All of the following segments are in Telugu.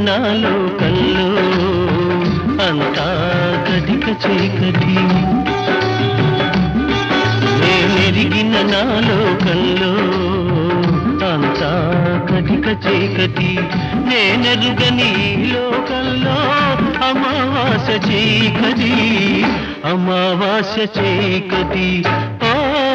నాలో కల్లో అంతా కటిక చీకటి నేనెరిగిన నాలో కల్లో అంతా కటిక చీకటి నేనెరుగని ఈ లోకంలో అమావాస్య చీకటి అమావాస్య చీకటి ఓ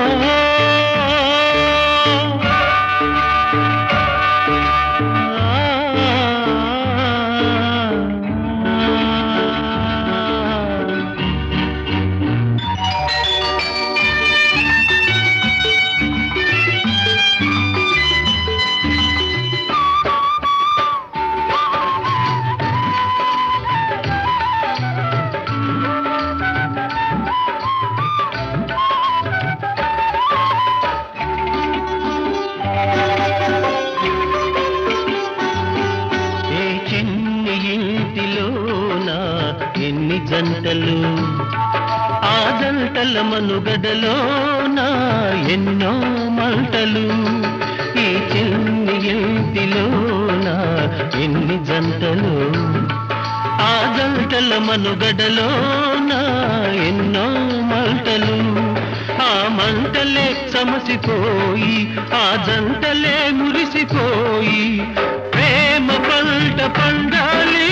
ఏ చిన్ని ఇంటిలోన ఎన్ని జంటలు ఆ జంటల మనుగడలోన ఎన్నో మంటలు ఈ చిన్ని ఇంటిలోన ఎన్ని జంటలు ఆ జంటల మనుగడలోన ఎన్నో మంటలు ఆ మంటలే సమసిపోయి ఆ జంటలే మురిసిపోయి ప్రేమ పంట పండాలి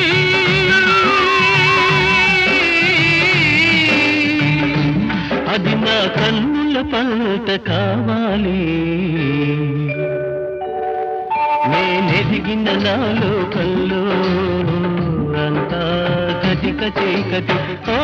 అది నా కన్నుల పంట కావాలి నేనెదిగిన నాలో కల్లో అంతా కటిక చీకటి ఓ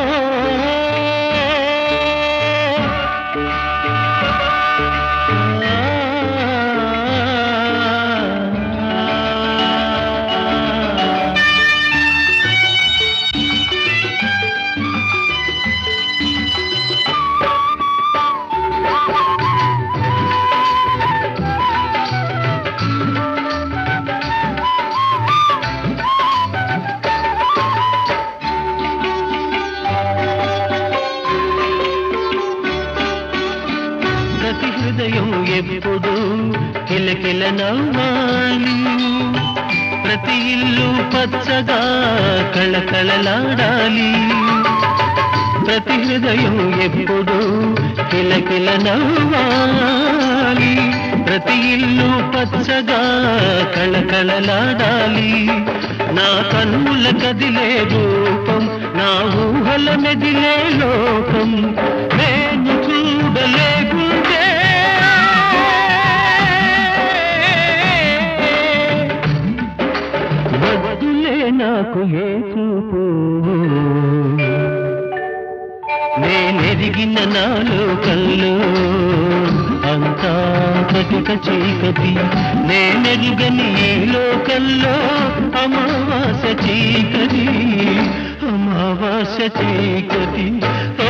ప్రతి హృదయం ఎప్పుడు కిలకిల నవ్వాలి ప్రతి ఇల్లు పచ్చగా కళకళలాడాలి ప్రతి హృదయం ఎప్పుడు కిలకిల నవ్వాలి ప్రతి ఇల్లు పచ్చగా కళకళలాడాలి నా కన్నుల కదిలే రూపం నా ఊహల మెదిలే లోకం నేను చూడలేకుంటే వద్దులే నాకు ఏ చూపు నేనెరిగిన నాలో కల్లో అంతా కటిక చీకటి నేనెరుగని ఈ లోకల్లో అమావాస్య చీకటి అమావాస్య చీకటి